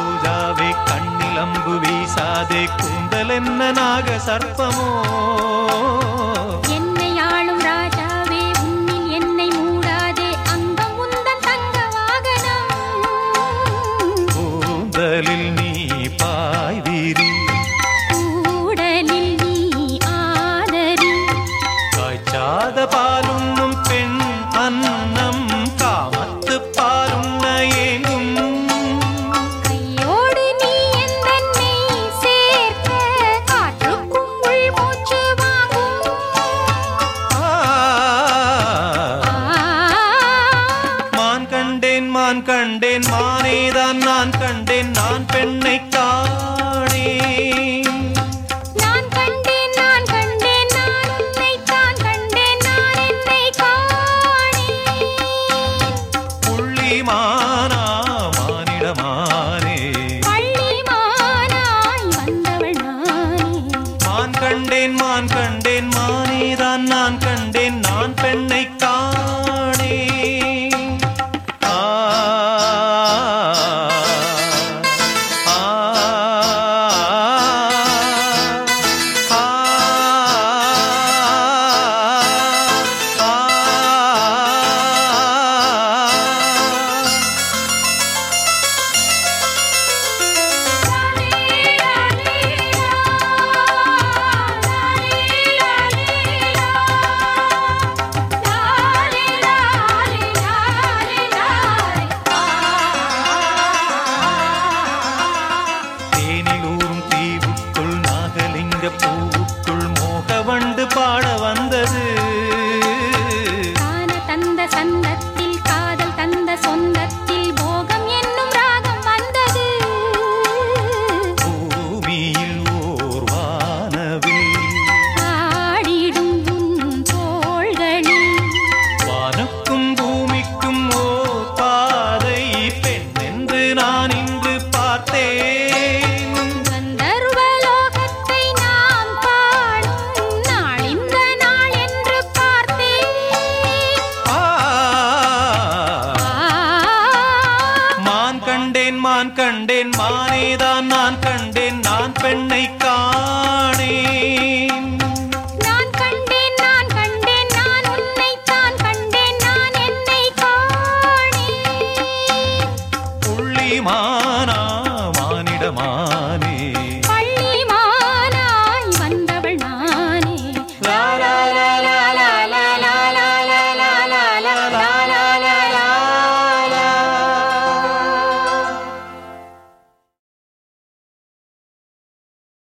ரோஜாவே கண்ணில் அம்பு வீசாதே கூந்தல் என்ன நாக சர்ப்பமோ என்னை ஆளும் ராஜாவே உன்னில் என்னை மூடாதே அங்கம் உந்தன் தங்க வாகனம் கூந்தலில் நீ பாய்வீரி கூடலில் நீ ஆதரி காய்ச்சாத பாலுண்ணும் பெண் அன்னம் காமத்து பாலுண்ண ஏங்கும் கையோடு நீ எந்தன் மெய் சேர்க்க காற்றுக்கும் உள் மூச்சு வாங்கும் ஆ, ஆ மான் கண்டேன் மான் கண்டேன் மானேதான் நான் கண்டேன் நான் பெண்ணை காணேன் நான் கண்டேன் நான் கண்டேன் நான் உன்னை தான் கண்டேன் நான் என்னை காணேன் புள்ளி மானா மானிடமானே பள்ளி மானாய் வந்தவள் நானே மான் கண்டேன் மான் கண்டேன் மானேதான் நான் கண்டேன் நான் பெண்ணை காணேன் ஆ, ஆ, ஆ, ஆ. தேனிலூரும் தீவுக்குள் நாகலிங்க பூவுக்குள் மோகவண்டு பாட வந்தது காண தந்த சந்தத்தில் காதல் தந்த சொந்தத்தில் போகம் என்னும் ராகம் வந்தது பூமியில் ஓர் வானவில் ஆடிடும் உன் தோள்களில் வானுக்கும் பூமிக்கும் ஓர் பாதை பெண் என்று நான் இன்று பார்த்தேன் கந்தர்வலோகத்தை நாம் காணும் நாள் இந்த நாள் என்று பார்த்தேன் ஆ, ஆ மான் கண்டேன் மான் கண்டேன் மானேதான் நான் கண்டேன் நான் பெண்ணை காணேன் நான் கண்டேன் நான் கண்டேன் நான் உன்னை தான் கண்டேன் நான் என்னை காணேன் புள்ளி மானா மானிடமானே